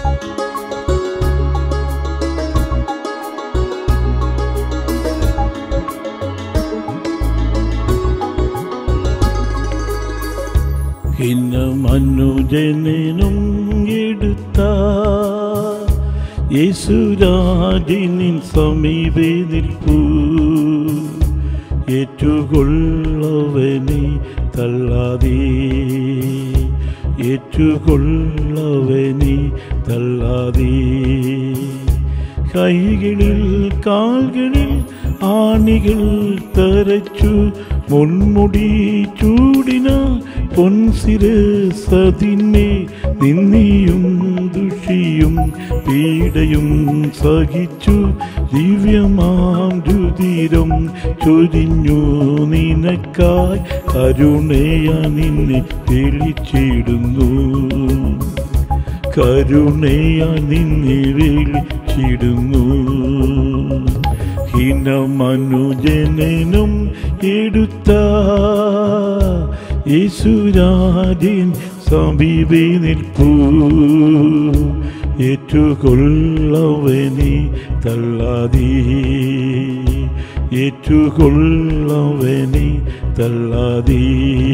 ഹിന്ന മനുജനും എടുത്ത യേശുരാജിനിൻ സമീപേ നിൽപ്പൂ ഏറ്റുകൊള്ളവനെ തള്ളാതേ ഏറ്റുകൊള്ളവനെ തള്ളാതേ കൈകളിൽ കാൽകളിൽ ആണികൾ തരച്ചു മുൻമുടി ചൂടിന പൊൻസിരസതിനെ നിന്നിയും ദുഷിയും പീഡയും സഹിച്ചു ദിവ്യമാം രുതിരം ചൊരിഞ്ഞു നിനക്കായി കരുണയ നിന്നെ തെളിച്ചിടുന്നു കരുണയ നിന്നെ വിളിച്ചിടുന്നു ഹിനമനുജനും എടുത്ത യേശുരാജൻ സമീപേ നിൽപ്പൂ ഏറ്റുകൊള്ളവനെ തള്ളാതീ ഏറ്റുകൊള്ളവനെ തള്ളാതീ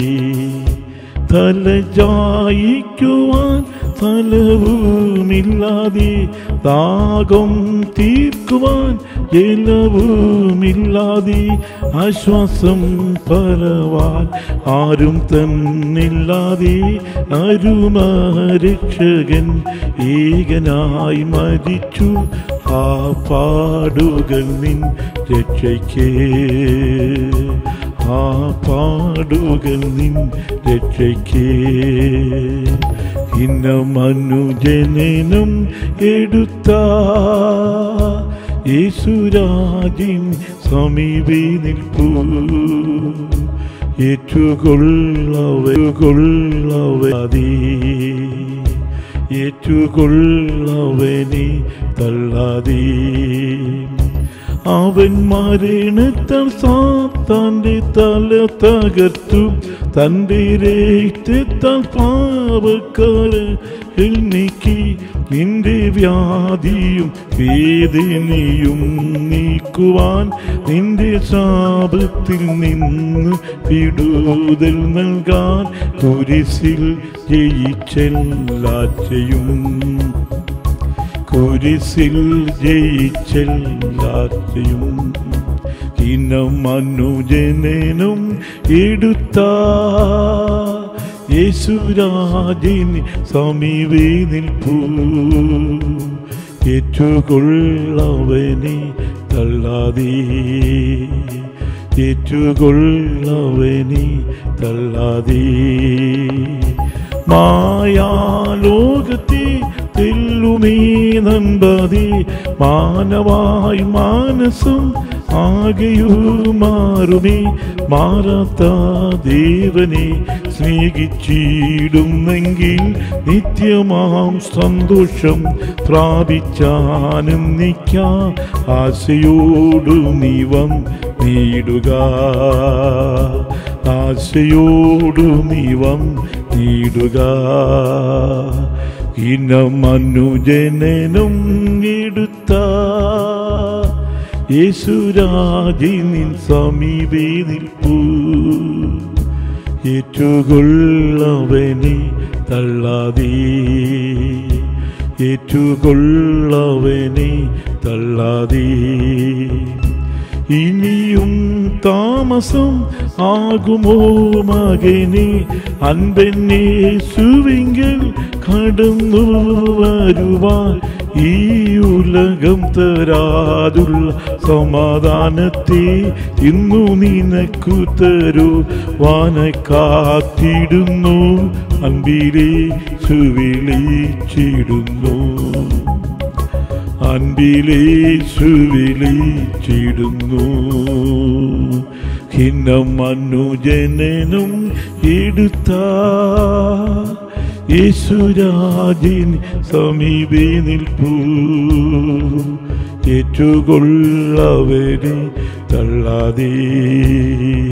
തലചായിക്കുവാൻ ഫലവുമില്ലാതെ ദാഗം തീർക്കുവാൻ ജലവുമില്ലാതെ ആശ്വാസം പരവാൻ ആരും തന്നില്ലാതെ അരുമരക്ഷകൻ ഏകനായി മരിച്ചു ആ പാടുകൾ നിൻ രക്ഷയ്ക്കേ ആ പാടുകൾ നിൻ രക്ഷയ്ക്കേ ഇന്ന മനുജനും എടുത്ത യേശുരാജിൻ സമീപേ നിൽപ്പൂ ഏറ്റുകൊള്ളവേ ഏറ്റുകൊള്ളവനെ തള്ളാതേ അവൻ മരണത്താൽ സാത്താന്റെ തല തകർത്തു തന്റെ രക്തത്താൽ പാവക്കാര് നീക്കി നിന്റെ വ്യാധിയും വേദനയും നീക്കുവാൻ നിന്റെ ശാപത്തിൽ നിന്ന് വിടുതൽ നൽകാൻ കുരിശിൽ ജയിച്ചെല്ലാറ്റയും കുരിശിൽ ജയിച്ചെല്ലാറ്റയും ഇനം മനുജനും എടുത്ത യേശുരാജിന് സമീപേ നിൽപ്പൂ ഏറ്റുകൊള്ളവനെ തള്ളാതേ ഏറ്റുകൊള്ളവനെ തള്ളാതേ മായാലോകത്തെ തെല്ലുമേ നമ്പതി മാനവായി മാനസം ആകെയുമാറുമേ മാറാത്ത ദേവനെ സ്നേഹിച്ചിടുന്നെങ്കിൽ നിത്യമാം സന്തോഷം പ്രാപിച്ചാനും നിൽക്കാ ആശയോടു നീവം നീടുക ആശയോടു നീവം നീടുക ഇന മനുജനനും എടുത്ത യേശുരാജിനിൻ സമീപേ നിൽപ്പൂ ഏറ്റുകൊള്ളവനെ തള്ളാതേ ഏറ്റുകൊള്ളവനെ തള്ളാതേ ഇനിയും താമസം ആകുമോ മകനെ അൻപെന്നെ സുവിങ്കിൽ കടന്നു വരുവാൻ ഈ ഉലകം തരാതുള്ള സമാധാനത്തെ ഇന്നു നിനക്കു തരൂ വാന കാത്തിടുന്നു അൻപിലെ സുവിളിച്ചിടുന്നു അൻപിലെ സുവിളിച്ചിടുന്നു ഖിന്നം മനുജനനും എടുത്ത യേശുരാജിൻ സമീപേ നിൽപ്പൂ ഏറ്റുകൊള്ളവരെ തള്ളാതേ